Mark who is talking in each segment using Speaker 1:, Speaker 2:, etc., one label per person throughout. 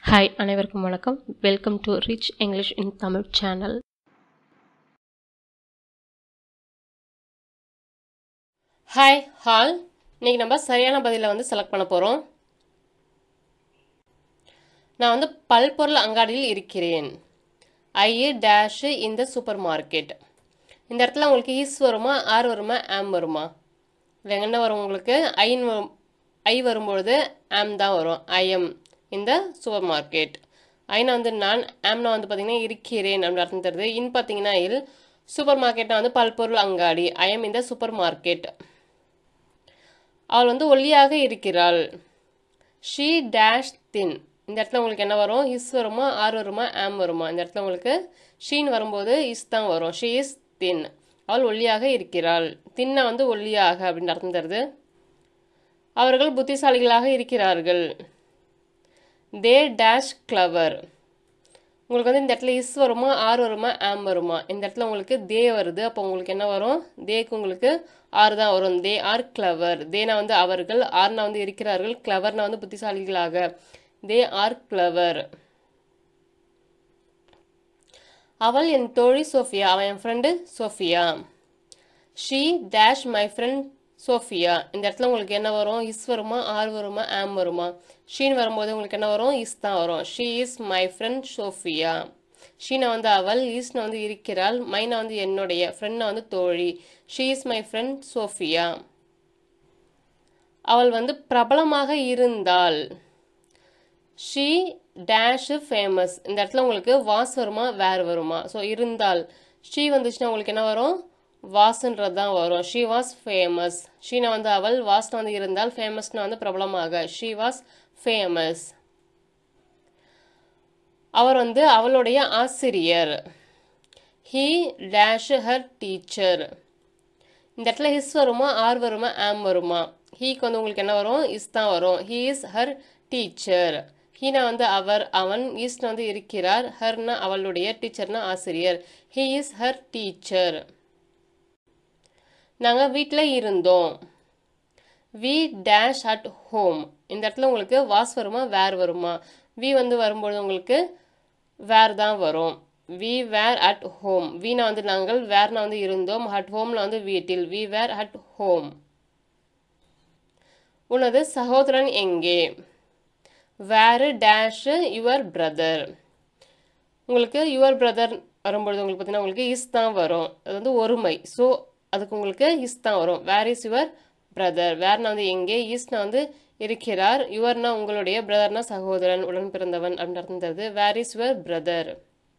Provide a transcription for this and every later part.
Speaker 1: hi அனைவருக்கும் வணக்கம் welcome to rich English in Tamil channel
Speaker 2: hi all இன்னைக்கு நம்ம சரியான பதிலை வந்து செலக்ட் பண்ண போகிறோம் நான் வந்து பல்பொருள் அங்காடியில் இருக்கிறேன் ஐ டேஷ் இந்த சூப்பர் மார்க்கெட் இந்த இடத்துல உங்களுக்கு ஈஸ் வருமா ஆர் வருமா ஆம் வருமா இல்லை என்ன வரும் உங்களுக்கு ஐன் வரும் ஐ வரும்பொழுது ஆம் தான் வரும் ஐஎம் இந்த சூப்பர் மார்க்கெட் ஐனா வந்து நான் ஆம்னா வந்து பார்த்தீங்கன்னா இருக்கிறேன் அப்படின்னு அர்த்தம் தருது இன் பார்த்தீங்கன்னா இல் சூப்பர் மார்க்கெட்னா வந்து பல்பொருள் அங்காடி ஐஎம் இந்த சூப்பர் மார்க்கெட் அவள் வந்து ஒல்லியாக இருக்கிறாள் ஷீ டேஷ் தின் இந்த இடத்துல உங்களுக்கு என்ன வரும் இஸ் வருமா ஆர் வருமா ஆம் வருமா இந்த இடத்துல உங்களுக்கு ஷீன் வரும்போது இஸ் தான் வரும் ஷீ இஸ் தின் அவள் ஒல்லியாக இருக்கிறாள் தின்ன வந்து ஒல்லியாக அப்படின்னு அர்த்தம் தருது அவர்கள் புத்திசாலிகளாக இருக்கிறார்கள் தே டேஷ் கிளவர் உங்களுக்கு வந்து இந்த இடத்துல இஸ் வருமா ஆர் வருமா ஆம் வருமா இந்த இடத்துல உங்களுக்கு தே வருது அப்போ உங்களுக்கு என்ன வரும் தேக்கு உங்களுக்கு ஆர் தான் வரும் தே ஆர் கிளவர் தேனா வந்து அவர்கள் ஆர்னா வந்து இருக்கிறார்கள் கிளவர்னா வந்து புத்திசாலிகளாக தே ஆர் கிளவர் அவள் என் தோழி சோஃபியா அவன் என் friend Sophia she dash my friend Sophia இந்த இடத்துல உங்களுக்கு என்ன வரும் இஸ் வருமா ஆர் வருமா ஆம் வருமா ஷீன் வரும்போது உங்களுக்கு என்ன வரும் இஸ் தான் வரும் she is my friend Sophia ஷீனா வந்து அவள் ஈஸ்னா வந்து இருக்கிறாள் மைனா வந்து என்னுடைய ஃப்ரெண்ட்னா வந்து தோழி she is my friend Sophia அவள் வந்து பிரபலமாக இருந்தாள் ஷீ டேஷ் ஃபேமஸ் இந்த இடத்துல உங்களுக்கு வாஸ் வருமா வேர் வருமா ஸோ இருந்தால் ஷீ வந்துச்சுன்னா உங்களுக்கு என்ன வரும் வாஸ்ன்றது தான் வரும் ஷீ வாஸ் ஃபேமஸ் ஷீனா வந்து அவள் வாஸ்னா வந்து இருந்தால் ஃபேமஸ்னா வந்து பிரபலமாக ஷீ வாஸ் ஃபேமஸ் அவர் வந்து அவளுடைய ஆசிரியர் ஹீ டேஷ் ஹர் டீச்சர் இந்த இடத்துல ஹிஸ் வருமா ஆர் வருமா ஆம் வருமா ஹீக்கு வந்து உங்களுக்கு என்ன வரும் இஸ் தான் வரும் ஹீ இஸ் ஹர் டீச்சர் ஹீனா வந்து அவர் அவன் ஈஸ்னா வந்து இருக்கிறார் ஹர்னா அவளுடைய டீச்சர்னா ஆசிரியர் ஹீ இஸ் ஹர் டீச்சர் நாங்கள் வீட்டில் இருந்தோம் வி டேஷ் அட் ஹோம் இந்த இடத்துல உங்களுக்கு வாஸ் வருமா வேர் வருமா வி வந்து வரும்பொழுது உங்களுக்கு வேர் தான் வரும் வி வேர் அட் ஹோம் வீனா வந்து நாங்கள் வேர்னா வந்து இருந்தோம் அட் ஹோம்ல வந்து வீட்டில் வி வேர் அட் ஹோம் உனது சகோதரன் எங்கே வேறு டேஷ் யுவர் பிரதர் உங்களுக்கு யுவர் பிரதர் வரும்பொழுது உங்களுக்கு பார்த்தீங்கன்னா உங்களுக்கு இஸ் தான் வரும் அது வந்து ஒருமை ஸோ அதுக்கு உங்களுக்கு இஸ் தான் வரும் வேர் இஸ் யுவர் பிரதர் வேர்னா வந்து எங்கே ஈஸ்னா வந்து இருக்கிறார் யுவர்னா உங்களுடைய பிரதர்னா சகோதரன் உடன் பிறந்தவன் அப்படின்னு அர்த்தம் தருது வேர் இஸ் யுவர் பிரதர்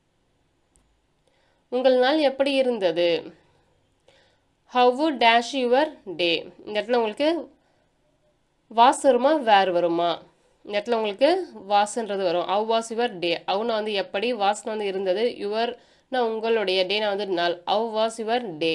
Speaker 2: உங்கள் நாள் எப்படி இருந்தது ஹவு டேஷ் யுவர் டே இந்த இடத்துல உங்களுக்கு வாஸ் வருமா வேர் வருமா இந்த இடத்துல உங்களுக்கு வாஸ்ன்றது வரும் ஹவ் வாஸ் யுவர் டே அவனா வந்து எப்படி வாஸ்னா வந்து இருந்தது யுவர்னா உங்களுடைய டேனா வந்து நாள் ஹவ் வாஸ் யுவர் டே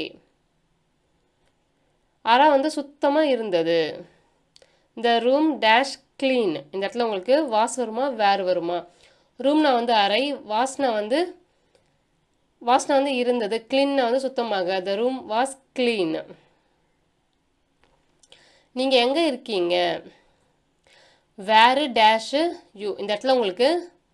Speaker 2: அறை வந்து சுத்தமாக இருந்தது இந்த ரூம் டேஷ் க்ளீன் இந்த இடத்துல உங்களுக்கு வாஸ் வருமா வேர் வருமா ரூம்னா வந்து அறை வாஸ்னா வந்து வாஸ்னா வந்து இருந்தது க்ளீன்னா வந்து சுத்தமாக த ரூம் வாஸ் க்ளீன் நீங்கள் எங்கே இருக்கீங்க வேறு டேஷு யூ இந்த இடத்துல உங்களுக்கு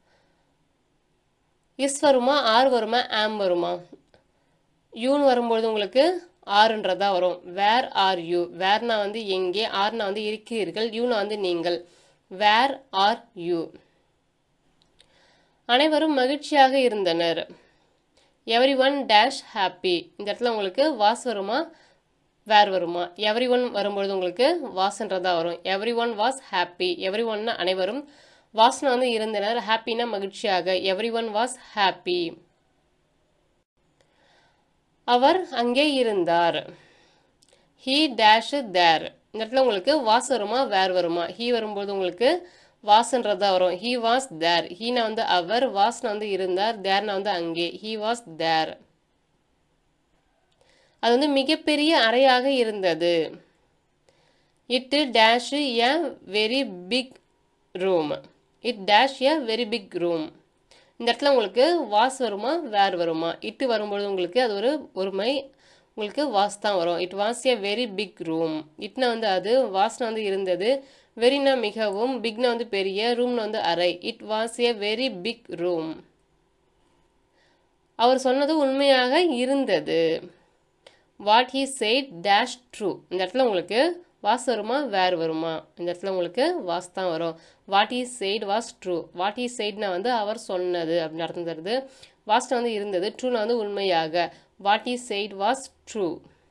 Speaker 2: இஸ் வருமா ஆர் வருமா ஆம் வருமா யூன்னு வரும்பொழுது உங்களுக்கு ஆறுன்றதா வரும் வேர் ஆர் யூ வேர்னா வந்து எங்கே ஆர்னா வந்து இருக்கிறீர்கள் யூனா வந்து நீங்கள் வேர் ஆர் யூ அனைவரும் மகிழ்ச்சியாக இருந்தனர் எவ்ரி ஒன் டேஷ் ஹாப்பி இந்த இடத்துல உங்களுக்கு வாஸ் வருமா வேர் வருமா எவ்ரி ஒன் வரும்பொழுது உங்களுக்கு வாஸ்ன்றதா வரும் everyone was happy every ஒன்னா அனைவரும் வாஸ்னா வந்து இருந்தனர் ஹாப்பினா மகிழ்ச்சியாக எவ்ரி ஒன் வாஸ் ஹாப்பி அவர் அங்கே இருந்தார் ஹீ டேஷ் தேர் இந்த இடத்துல உங்களுக்கு வாஸ் வருமா வேர் வருமா ஹீ வரும்போது உங்களுக்கு வாஸ்ன்றதா வரும் ஹீ வாஸ் தேர் ஹீனா வந்து அவர் வாஸ்னா வந்து இருந்தார் தேர்னா வந்து அங்கே ஹீ வாஸ் தேர் அது வந்து மிகப்பெரிய அறையாக இருந்தது it dash a very big room it dash a very big room இந்த இடத்துல உங்களுக்கு வாஸ் வருமா வேர் வருமா இட்டு வரும்பொழுது உங்களுக்கு அது ஒரு ஒருமை உங்களுக்கு வாஸ் தான் வரும் it was a very big room இட்னா வந்து அது வாஸ்னா வந்து இருந்தது வெரினா மிகவும் பிக்னா வந்து பெரிய ரூம்னா வந்து அறை it was a very big room அவர் சொன்னது உண்மையாக இருந்தது what he said dash true இந்த இடத்துல உங்களுக்கு வாஸ் வருமா வேர் வருமா இந்த இடத்துல உங்களுக்கு வாஸ் தான் வரும் what he said was true what he saidனா வந்து அவர் சொன்னது அப்படின்னு அர்த்தம் தருது வாஸ்ட் வந்து இருந்தது ட்ரூனா வந்து உண்மையாக what he said was true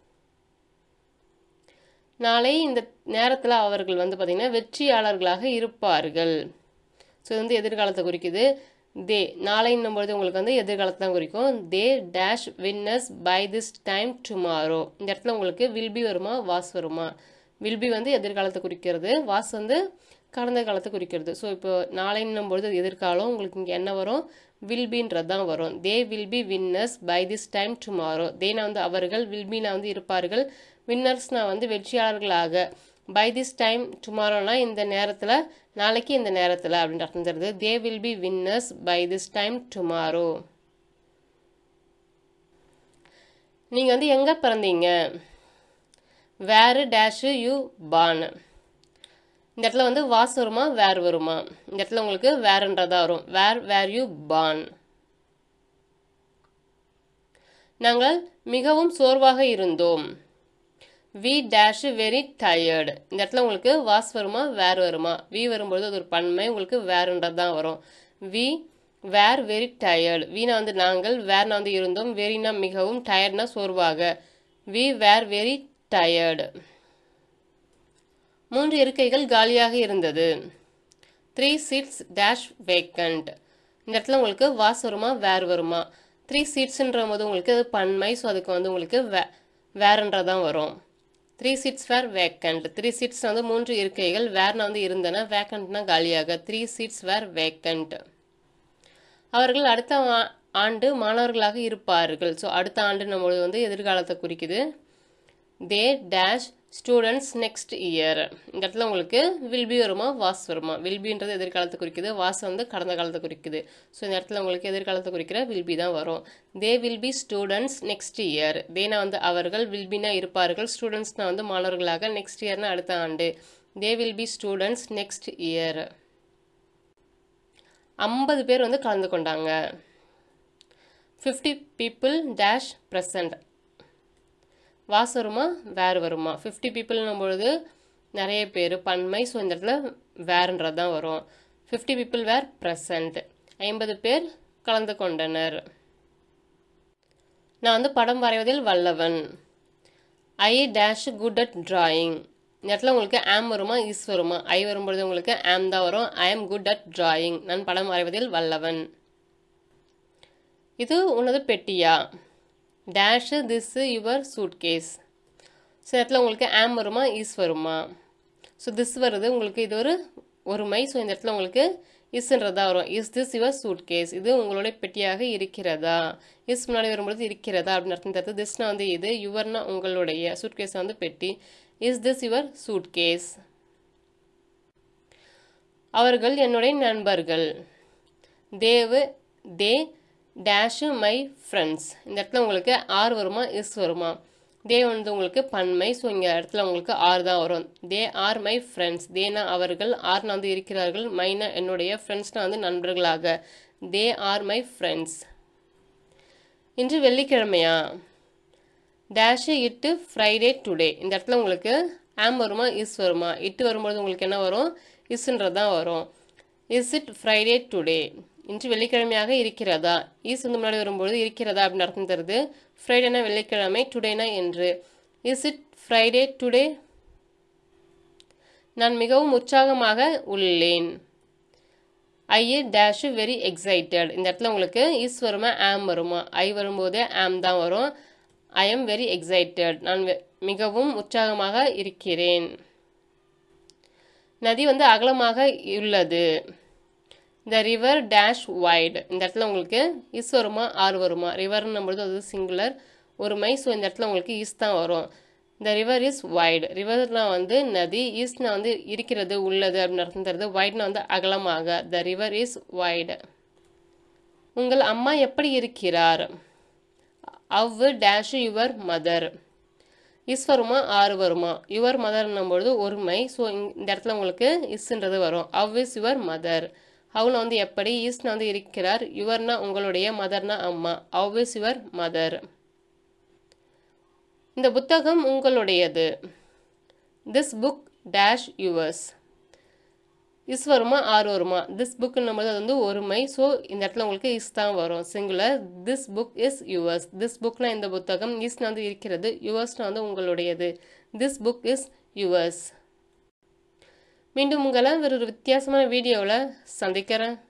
Speaker 2: நாளை இந்த நேரத்தில் அவர்கள் வந்து பார்த்திங்கன்னா வெற்றியாளர்களாக இருப்பார்கள் ஸோ இது வந்து எதிர்காலத்தை குறிக்குது தே நாளைன்னும் பொழுது உங்களுக்கு வந்து எதிர்காலத்தை தான் குறிக்கும் they dash winners by this time tomorrow இந்த இடத்துல உங்களுக்கு வில்பி வருமா வாஸ் வருமா வில்பி வந்து எதிர்காலத்தை குறிக்கிறது வாஸ் வந்து கடந்த காலத்தை குறிக்கிறது ஸோ இப்போ நாளைன்னும் பொழுது எதிர்காலம் உங்களுக்கு இங்கே என்ன வரும் வில்பின்றது தான் வரும் they will be winners by this time tomorrow தேனா வந்து அவர்கள் வில்பினா வந்து இருப்பார்கள் வின்னர்ஸ்னா வந்து வெற்றியாளர்களாக பை திஸ் டைம் டுமாரோனா இந்த நேரத்தில் நாளைக்கு இந்த நேரத்தில் அப்படின்னு அர்த்தம் தருது they will be winners by this time tomorrow நீங்கள் வந்து எங்கே பிறந்தீங்க வேறு டேஷு யூ பான் இந்த இடத்துல வந்து வாஸ் வருமா வேர் வருமா இந்த இடத்துல உங்களுக்கு வேறுன்றதா வரும் வேர் வேர் யூ பான் நாங்கள் மிகவும் சோர்வாக இருந்தோம் வி டேஷ் வெரி டயர்டு இந்த இடத்துல உங்களுக்கு வாஸ் வருமா வேர் வருமா வி வரும்பொழுது அது ஒரு பன்மை உங்களுக்கு வேறுன்றது தான் வரும் வி வேர் வெரி டயர்டு வீணா வந்து நாங்கள் வேர்னா வந்து இருந்தோம் வெரினா மிகவும் டயர்ட்னா சோர்வாக வி வேர் வெரி டயர்டு மூன்று இருக்கைகள் காலியாக இருந்தது த்ரீ சீட்ஸ் டேஷ் வேக்கண்ட் இந்த இடத்துல உங்களுக்கு வாஸ் வருமா வேர் வருமா த்ரீ சீட்ஸ்ன்ற போது உங்களுக்கு அது பன்மை ஸோ அதுக்கு வந்து உங்களுக்கு வே வேறுன்றதான் வரும் three seats were vacant three seats வந்து மூன்று இருக்கைகள் வேர்னா வந்து இருந்தன வேக்கண்ட்னா காலியாக த்ரீ சீட்ஸ் வேர் வேக்கண்ட் அவர்கள் அடுத்த ஆ- ஆண்டு மாணவர்களாக இருப்பார்கள் ஸோ அடுத்த ஆண்டு நம்மளது வந்து எதிர்காலத்தை குறிக்குது they dash students next year இந்த இடத்துல உங்களுக்கு வில்பி வருமா வாஸ் வருமா வில்பின்றது எதிர்காலத்தை குறிக்குது வாஸ் வந்து கடந்த காலத்தை குறிக்குது ஸோ இந்த இடத்துல உங்களுக்கு எதிர்காலத்தை குறிக்கிற வில்பி தான் வரும் they will be students next year தேனா வந்து அவர்கள் வில்பினா இருப்பார்கள் ஸ்டூடெண்ட்ஸ்னா வந்து மாணவர்களாக நெக்ஸ்ட் இயர்னா அடுத்த ஆண்டு they will be students next year ஐம்பது பேர் வந்து கலந்து கொண்டாங்க fifty people dash present was were வேர் வருமா ஃபிஃப்டி பீப்புள்னும் பொழுது நிறைய பேர் பன்மை ஸோ இந்த இடத்துல வேறுன்றது தான் வரும் ஃபிஃப்டி பீப்புள் வேர் ப்ரெசன்ட் ஐம்பது பேர் கலந்து கொண்டனர் நான் வந்து படம் வரைவதில் வல்லவன் I dash good at drawing இந்த இடத்துல உங்களுக்கு ஆம் வருமா இஸ் வருமா ஐ வரும்பொழுது உங்களுக்கு ஆம் தான் வரும் ஐ ஆம் குட் அட் டிராயிங் நான் படம் வரைவதில் வல்லவன் இது உனது பெட்டியா dash this your suitcase so இடத்துல உங்களுக்கு ஆம் வருமா இஸ் வருமா ஸோ திஸ் வருது உங்களுக்கு இது ஒரு ஒருமை ஸோ இந்த இடத்துல உங்களுக்கு இஸ்ன்றதா வரும் இஸ் திஸ் யுவர் சூட்கேஸ் இது உங்களுடைய பெட்டியாக இருக்கிறதா இஸ் முன்னாடி வரும்பொழுது இருக்கிறதா அப்படின்னு அர்த்தம் தருது திஸ்னா வந்து இது யுவர்னா உங்களுடைய சூட்கேஸ் வந்து பெட்டி இஸ் திஸ் யுவர் சூட்கேஸ் அவர்கள் என்னுடைய நண்பர்கள் தேவு தே டேஷு மை ஃப்ரெண்ட்ஸ் இந்த இடத்துல உங்களுக்கு ஆர் வருமா இஸ் வருமா தே வந்து உங்களுக்கு பன்மை ஸோ இங்கே இடத்துல உங்களுக்கு ஆர் தான் வரும் தே ஆர் மை ஃப்ரெண்ட்ஸ் தேனா அவர்கள் ஆர்னா வந்து இருக்கிறார்கள் மைனா என்னுடைய ஃப்ரெண்ட்ஸ்னா வந்து நண்பர்களாக தே ஆர் மை ஃப்ரெண்ட்ஸ் இன்று வெள்ளிக்கிழமையா டேஷு இட்டு ஃப்ரைடே டுடே இந்த இடத்துல உங்களுக்கு ஆம் வருமா இஸ் வருமா இட்டு வரும்போது உங்களுக்கு என்ன வரும் இஸ்ன்றது தான் வரும் இஸ் இட் ஃப்ரைடே டுடே இன்று வெள்ளிக்கிழமையாக இருக்கிறதா இஸ் வந்து முன்னாடி வரும்பொழுது இருக்கிறதா அப்படின்னு அர்த்தம் தருது ஃப்ரைடேனா வெள்ளிக்கிழமை டுடேனா என்று இஸ் இட் ஃப்ரைடே டுடே நான் மிகவும் உற்சாகமாக உள்ளேன் ஐ டேஷு வெரி எக்ஸைட்டட் இந்த இடத்துல உங்களுக்கு இஸ் வருமா ஆம் வருமா ஐ வரும்போதே ஆம் தான் வரும் ஐ எம் வெரி எக்ஸைட்டட் நான் வெ- மிகவும் உற்சாகமாக இருக்கிறேன் நதி வந்து அகலமாக உள்ளது இந்த ரிவர் டேஷ் வைடு இந்த இடத்துல உங்களுக்கு இஸ் வருமா ஆர் வருமா ரிவர்னும் பொழுது அது சிங்குலர் ஒரு மை ஸோ இந்த இடத்துல உங்களுக்கு இஸ் தான் வரும் இந்த ரிவர் இஸ் வைடு ரிவர்னா வந்து நதி ஈஸ்ட்னா வந்து இருக்கிறது உள்ளது அப்படின்னு அர்த்தம் தருது வைட்னா வந்து அகலமாக த ரிவர் இஸ் வைடு உங்கள் அம்மா எப்படி இருக்கிறார் அவ் டேஷ் யுவர் மதர் இஸ் வருமா ஆறு வருமா யுவர் மதர்னும் பொழுது ஒருமை ஸோ இந்த இடத்துல உங்களுக்கு இஸ்ன்றது வரும் அவ் இஸ் யுவர் மதர் அவனை வந்து எப்படி ஈஸ்னா வந்து இருக்கிறார் யுவர்னா உங்களுடைய மதர்னா அம்மா அவ் இஸ் யுவர் மதர் இந்த புத்தகம் உங்களுடையது this book dash yours is வருமா ஆறு வருமா திஸ் புக்னும் போது அது வந்து ஒருமை ஸோ இந்த இடத்துல உங்களுக்கு இஸ் தான் வரும் singular this book is yours this புக்னா இந்த புத்தகம் இஸ்னா வந்து இருக்கிறது யுவர்ஸ்னா வந்து உங்களுடையது திஸ் புக் இஸ் யுவர்ஸ் மீண்டும் உங்களை வேறு ஒரு வித்தியாசமான வீடியோவில் சந்திக்கிறேன்